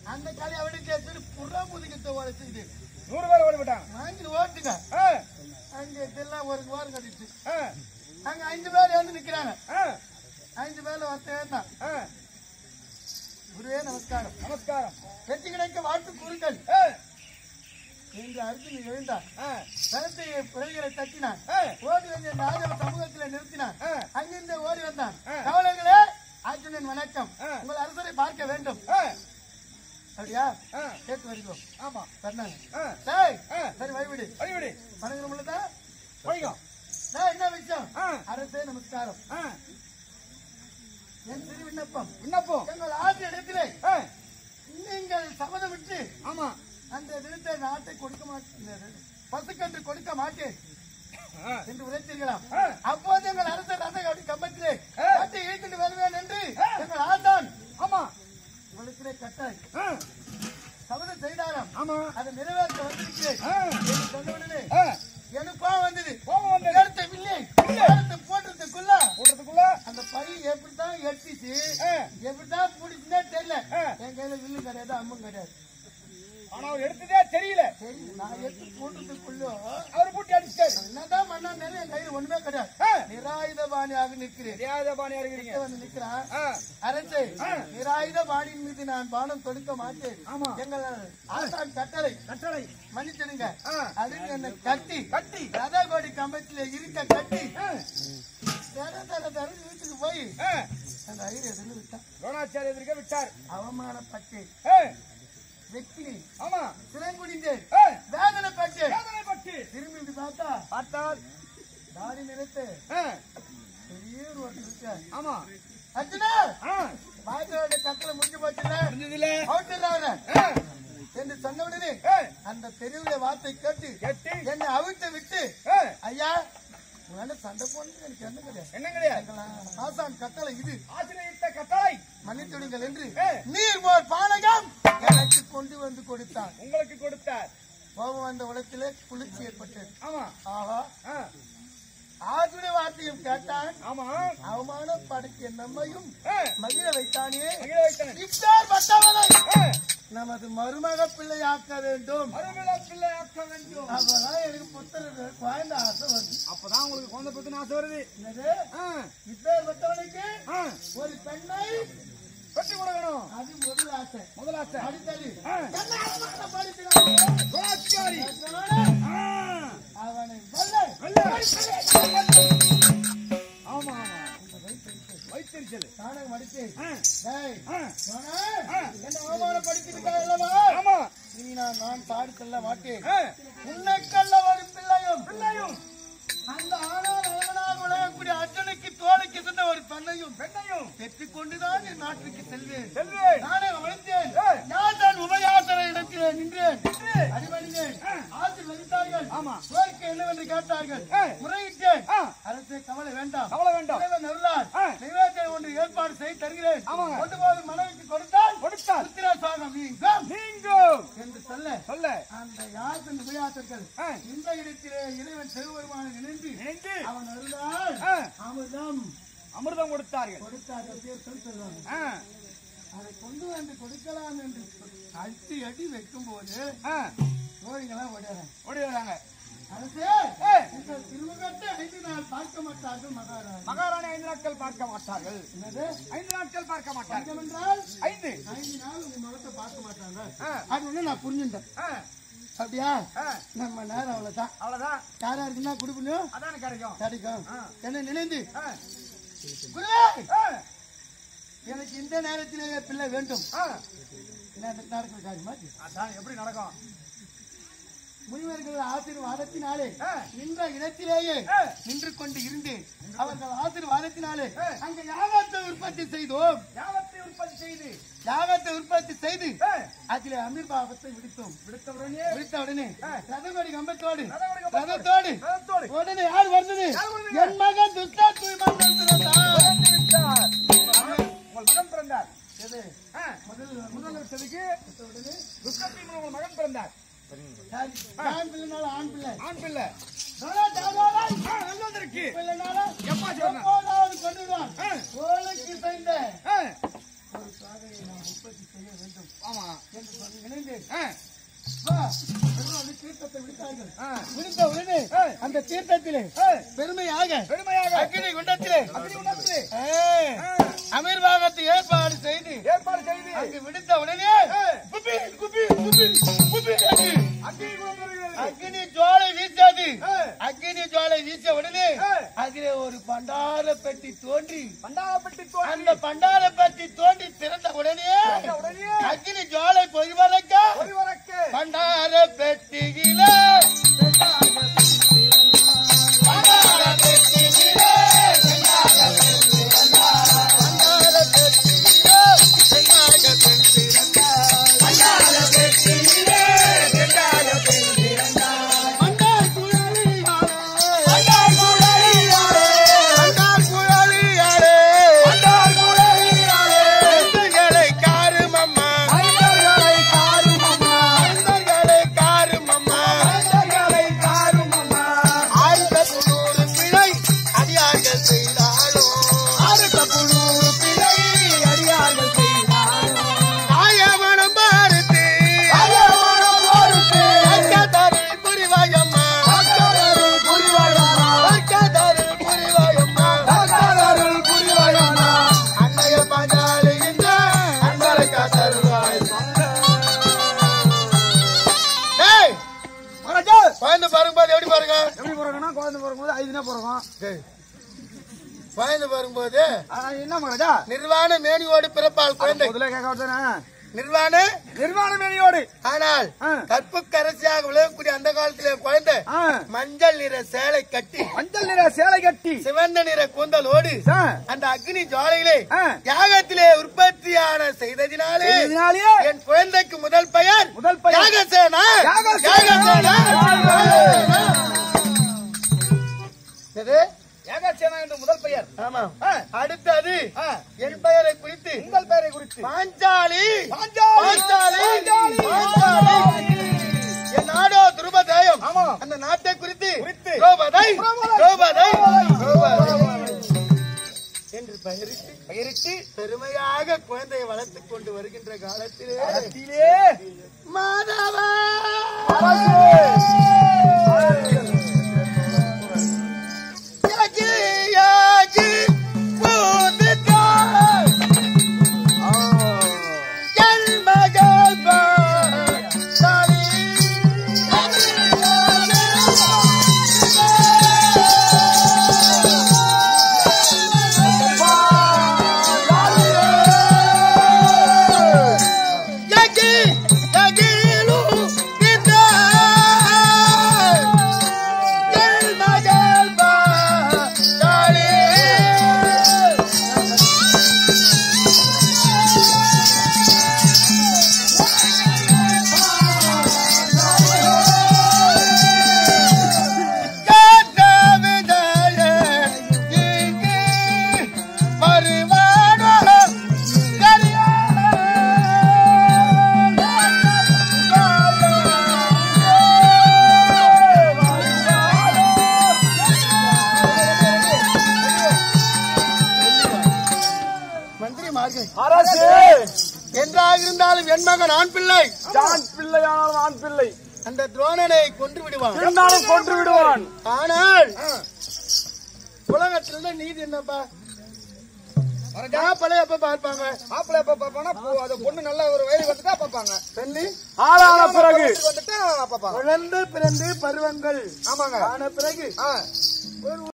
அந்த காலி அவனுக்கு எடுத்து புறா முதுகிட்ட உரைச்சுது நூறு பேர் ஓடிவிட்டாங்க வாங்கி ஓட்டுங்க ஆ, அங்க இதெல்லாம் ஒரு ஓரம் கட்டிச்சு ஆ, அங்க அஞ்சு பேர் வந்து நிக்கிறாங்க ஆ, அஞ்சு பேர்ல ஒருத்தன் தான் ஆ. குருவே நமஸ்காரம் நமஸ்காரம் வெற்றி கிடைக்க வாழ்த்து கூறுங்கள் ஆ, என்று அர்ஜுன் எழுந்தான் ஆ, கருத்தை பிள்ளைகளை தட்டினான் ஆ, ஓடி வந்து ராஜவ சமூகத்தில் நிறுத்தினான் ஆ. அங்கிருந்து ஓடி வந்தான் ஆ. கவலைகளே அர்ஜுனன் வணக்கம் ஆ. உங்கள் அரசரை பார்க்க வேண்டும் ஆ, அப்படியா ஆ. கேட்டு வருகிறோம் ஆமா சொன்னாங்க ஆ, டேய் ஆ. சரி வழிவிடு வழிவிடு வணங்குற முள்ளதான் போய்க்கோ டேய் என்ன விஷயம் ஆ, அரசே நமஸ்காரம் ஆ. என் சிறு விண்ணப்பம் விண்ணப்பம் எங்கள் ஆட்சி இடத்திலே ஆ, நீங்கள் சபதம் விட்டு ஆமா அந்த தினத்தை நாட்டை கொடுக்க மாட்டேன் பசுக்கன்று கொடுக்க மாட்டேன் ஆ, என்று உரைத்தீர்களாம் ஆ. அப்போது எங்கள் அரசர் ரதகாடி கம்பத்திலே ஆ. நாட்டை இழுத்துட்டு வருவேன் என்று எங்கள் ஆசான் ஆமா உங்களுக்கு கட்டாய் ஆ, சபதம் செய்தாராம் ஆமா அதை நிறைவேற்ற வந்திருக்கிறேன் ஆ, என்று சொன்னவுடனே ஆ. எனக்கு கோவம் வந்தது கோபம் வந்தது. எடுத்த வில்லை எடுத்து போட்டதுக்குள்ள கூட்டத்துக்குள்ள அந்த பை எப்படித்தான் எட்டிச்சு ஆ. எப்படித்தான் பிடிச்சுனே தெரியல ஆ. என் கையில வில்லு கிடையாது அம்மும் கிடையாது ஆனா அவர் எடுத்ததே தெரியல சரி நான் எடுத்து போட்டதுக்குள்ள அவர் பூட்டி அடிச்சிட்டாரு என்னதான் மண்ணா நேரம் என் கையில ஒண்ணுமே கிடையாது ஆ. நிராயுத பாணியாக நிற்கிறேன் தெரியாத பாணியா இருக்கிறீங்க வந்து நிக்கிறான் ஆ, அரசே நிராயுத பாணியின் மீது நான் பானம் தொடுக்க மாட்டேன் ஆமா. எங்கள் ஆசான் கட்டளை கட்டளை மன்னிச்சிடுங்க ஆ. அதுக்கு என்ன கட்டி கட்டி ரதகோடி கம்பத்தில இருக்க கட்டி ஆ, தர தர தர வீட்டுக்கு போய் ஆ. அந்த ஐயர் எதுன்னு விட்டான் துரோணாச்சாரிய எதிர்க்க விட்டார் அவமானப்பட்டேன் ஆ, வெக்கினேன் ஆமா சிறங்குடிந்தேன் ஆ, வேதனைப்பட்டேன் வேதனைப்பட்டு திரும்பி இப்படி பார்த்தா பார்த்தால் தாடி நிறுத்து ஆ, பெரிய ஒரு ஒருத்தர் இருக்கார். ஆமா அர்ஜுனா ஆ, பாய்களோட கட்டளை முடிஞ்சு போச்சுல புரிஞ்சதுல அவுட்டுறாங்க ஆ, என்று சொன்ன உடனே ஆ, அந்த பெரியவருடைய வார்த்தை கேட்டு கட்டி என்னை அவிழ்த்து விட்டு ஆ, ஐயா உங்களால சண்டை போனது எனக்கு என்ன கிடையாது என்ன கிடையாது எங்கள் ஆசான் கட்டளை இது ஆசிரியத்த கட்டளை மன்னித்துடுங்கள் என்று ஆ. நீர் போர் பானகம் எனக்கு கொண்டு வந்து கொடுத்தான் உங்களுக்கு கொடுத்தார் கோபம் வந்த உலகத்திலே குளிர்ச்சி ஏற்பட்டது ஆமா ஆஹா ஆ, ஆசுடைய வார்த்தையும் கேட்டான் ஆமா அவமானப்படுத்திய நம்மையும் ஆ, மகிழ வைத்தானே மகிழ வைத்தனர் இப்தார் பட்டவனை ஆ, நமது மருமக பிள்ளையாக்க வேண்டும் மறுவிழா பிள்ளை ஆக்க வேண்டும் அப்பதான் எனக்கு புத்தர் குழந்த ஆசை வருது அப்பதான் உங்களுக்கு குழந்தை பத்தின ஆசை வருது என்னது ஆ, இப்பேர் பட்டவனுக்கு ஆ, ஒரு பெண்ணை கட்டி கொடுக்கணும் அது முதல் ஆசை முதல் ஆசை அடுத்தது ஆ, என்ன அவமானப்படுத்தினானோ, துரோணாச்சாரி அதனால ஆ, அவனை வெல்ல வெல்ல. ஆமா ஆமா வைத்திருச்சல் நாடகம் அடித்து ஆ, டேய், ஆ, சோனா, ஆ. என்னை அவமானப்படுத்திவிட்டாய் அல்லவா ஆமா இனி நான் நான் பாடி செல்ல மாட்டேன் ஆ, உன்னைக்கல்ல வரும் பிள்ளையும் பிள்ளையும் அந்த ஆணால் அவனாக உலகக்கூடிய அர்ஜுனுக்கு தோளுக்கு இருந்த ஒரு பெண்ணையும் பெண்ணையும் பெற்றுக் கொண்டுதான் என் நாட்டுக்கு செல்வேன் செல்வேன் நானே வளர்த்தேன் ஏய். நான் தான் உபயாசன இடத்திலே நின்றேன் நின்று. அடிபணிந்தேன் ஆசீர்வதித்தார்கள் ஆமா. கோரிக்கை என்னவென்று கேட்டார்கள் ஏய். முறையிட்டேன் ஆ, அரசே கவலை வேண்டாம் கவலை வேண்டாம் இறைவன் அருளால் ஆ. நிவேதனை ஒன்று ஏற்பாடு செய்து தருகிறேன் ஆமாங்க. கொண்டு போது மனைவிக்கு கொடுத்தால் கொடுத்தார் புத்திரசாகம் நீங்கும் நீங்கும் என்று சொல்ல சொல்ல அந்த யாசன் உபயாசர்கள் ஆ, இந்த இடத்திலே இறைவன் சிவபெருமானை நினைந்து இணைந்து அவன் அருளால் ஆ, அமிர்தம் அமிர்தம் கொடுத்தார்கள் கொடுத்தார்கள் பேர் சொல் சொல்றாங்க ஆ, அதை கொண்டு வந்து கொடுக்கலாம் என்று அடி அடி வைக்கும் போது ஆ, கோழிங்கெல்லாம் ஓடுறாங்க ஓடி வராங்க அரசே ஏய். உங்கள் திருமுகத்தை ஐந்து நாள் பார்க்க மாட்டார்கள் மகாராஜா மகாராணி ஐந்து நாட்கள் பார்க்க மாட்டார்கள் என்னது ஐந்து நாட்கள் பார்க்க மாட்டார்கள் பஞ்சம் என்றால் ஐந்து ஐந்து நாள் உங்க முகத்தை பார்க்க மாட்டாங்க ஆ, அது ஒண்ணு நான் புரிஞ்சுட்டேன் ஆ, அப்படியா ஆ, நம்ம நேரம் அவ்வளவுதான் அவ்வளவுதான் யாரா இருக்குன்னா கொடுக்கணும் அதானே கிடைக்கும் கிடைக்கும் ஆ. என்ன நினைந்து ஆ, குருவே ஆ, எனக்கு இந்த நேரத்திலேயே பிள்ளை வேண்டும் ஆ, என்ன நடக்கிற காரியமா இது? அதான் எப்படி நடக்கும் முனிவர்கள் ஆசீர்வாதத்தினாலே ஆ. நின்ற இடத்திலேயே ஆ. நின்று கொண்டு இருந்தேன் அவர்கள் ஆசீர்வாதத்தினாலே ஆ. அங்க யாகத்தை உற்பத்தி செய்தோம் யாவத்தை உற்பத்தி செய்து யாகத்தை உற்பத்தி செய்து ஆ, அதிலே அமீர்பாகத்தை விடுத்தோம் விடுத்தவுடனே விடுத்த உடனே ஆ. ரதகோடி கம்பத்தோடு ரதகோடி கம்பத்தோடு, ரதத்தோடு ரதத்தோடு உடனே யார் வந்தது யார் வந்தது? என் மகன் துஷ்டா தூய்மான் பிறந்தான். பிறந்து விட்டார். உங்கள் மகன் உங்கள் மகன் பிறந்தார் எது? ஆ, முதல் முதல் வருஷத்துக்கு உடனே துஷ்டத்தின் உங்கள் மகன் பிறந்தார் யார்? ஆண் பிள்ளைனால ஆண் பிள்ளை ஆண் பிள்ளை தோழா, தோழா, ஆ, நல்லதற்கு பிள்ளைனால எப்பா சொன்ன எப்போதாவது கொண்டுடுவான் ஆ. கோலுக்கு செய்த ஆ, ஒரு சாதனையை நாம் உற்பத்தி செய்ய வேண்டும் ஆமா என்று சொல்லி இணைந்து ஆ, வா, என்று வந்து தீர்த்தத்தை விடுத்தார்கள் ஆ. விடுத்த உடனே ஏய். அந்த தீர்த்தத்திலே ஏய், பெருமையாக பெருமையாக அக்னி குண்டத்திலே அக்னி குண்டத்திலே, ஏய், ஆ, அமீர்வாகத்தை ஏற்பாடு செய்து ஏற்பாடு செய்து அங்கு விடுத்த உடனே ஏய். குபி, குபி, குபி, குபி அங்கு அக்னி குண்டம் வருகிறது. அக்னி ஜுவாலை வீசாது ஏய். அக்னி ஜுவாலை வீச உடனே ஏய். அதிலே ஒரு பண்டார பெட்டி தோன்றி பண்டாரப்பட்டி தோன்றி அந்த பண்டார பெட்டி தோன்றி திறந்த உடனே வந்த உடனே அக்னி ஜுவாலை பொய்வதற்க ஒருவருக்கு பண்டார பெட்டியிலே பண்டார பெட்டியிலே பண்டார பெட்டியிலே செங்காக பெண் பிறந்தாள். பண்டார பெட்டியிலே செங்காக பெண் பிறந்தாள். பண்டார் குழலியாரே. பண்டார் குழலியாரே. பண்டார் குழலியாரே. பண்டார் குழலியாரே. மைந்தர்களை காரும் அம்மா. மைந்தர்களை காரும் அம்மா. மைந்தர்களை காரும் அம்மா. மைந்தர்களை காரும் அம்மா. ஆயிரத்து புனூறு பிழை அடியார்கள் செய்தாலும் ஆயிரத்து புனூறு பிழை அடியார்கள் செய்தாலும் ஆயமனம் பார்த்து ஆயமனம் பார்த்து அக்கதரில் புரிவாயம்மா அக்கதரில் புரிவாயம்மா அக்கதரில் புரிவாயம்மா அக்கதரில் புரிவாயம்மா அன்னைய பாஞ்சாலி இந்த அன்பரக்கா தருவாய் ஏய் மகாராஜா, குழந்தை பாரும்போது எப்படி பாருங்க எப்படி பிறகுனா குழந்தை பிறக்கும்போது ஐதுனா பிறக்கும் ஏய், குழந்தை பாரும்போது ஆனா என்ன மகாராஜா நிர்வாண மேனியோடு பிறப்பால் குழந்தை முதல்ல கேட்க தானே நிர்வாண நிர்வாண மேனியோடு ஆனால் ஆ. கற்புக்கரசியாக விளங்கக்கூடிய அந்த காலத்திலே குழந்தை ஆ, மஞ்சள் நிற சேலை கட்டி மஞ்சள் நிற சேலை கட்டி சிவந்த நிற கூந்தலோடு ஆ, அந்த அக்னி ஜுவாலையிலே ஆ. யாகத்திலே உற்பத்தியான செய்ததினாலே இதனாலேயே என் குழந்தைக்கு முதல் பெயர் முதல் பெயர் யாகசேனா யாகசேனா. யாகசேனா எது? ஏகாட்சியனா என்ற முதல் பெயர் ஆமா ஆ, அடுத்தது ஆ, என் பெயரை குறித்து உங்கள் பெயரை குறித்து பாஞ்சாலி பாஞ்சாலி. பாஞ்சாலி பாஞ்சாலி. பாஞ்சாலி. என் நாடோ துருபதேயம் ஆமா. அந்த நாட்டை குறித்து குறித்து. திரௌபதை திரௌபதை. திரௌபதை திரௌபதை. திரௌபதை. என்று பெயரிட்டு பெயரிட்டு பெருமையாக குழந்தையை வளர்த்துக் கொண்டு வருகின்ற காலத்திலே இடத்திலே மாதவா யாகி, யாகி, பூந்துட்டாய். என் மகள் பாட்டாளி. யாகி, யாகிலு கிட்டாய். என் மகள் பாட்டாளி. கேட்டவிதாயே இங்கே வருவானோ மந்திரி மார்கை அரசு என்றாக இருந்தாலும் என் மகன் ஆண் பிள்ளை ஜான் பிள்ளையானாலும் ஆண் பிள்ளை அந்த துரோணனை கொன்று விடுவான் இருந்தாலும் கொன்று விடுவான் ஆனால் உலகத்துல நீதி என்னப்பா மாப்பிள்ளை எப்ப பார்ப்பாங்க மாப்பிள்ளை எப்ப பார்ப்பானா போ- அது பொண்ணு நல்ல ஒரு வயது வந்துட்டா பார்ப்பாங்க சொல்லி ஆளான பிறகு வந்துட்டா பார்ப்பாங்க குழந்தை பிறந்து பருவங்கள் ஆமாங்க ஆன பிறகு ஆ. ஒரு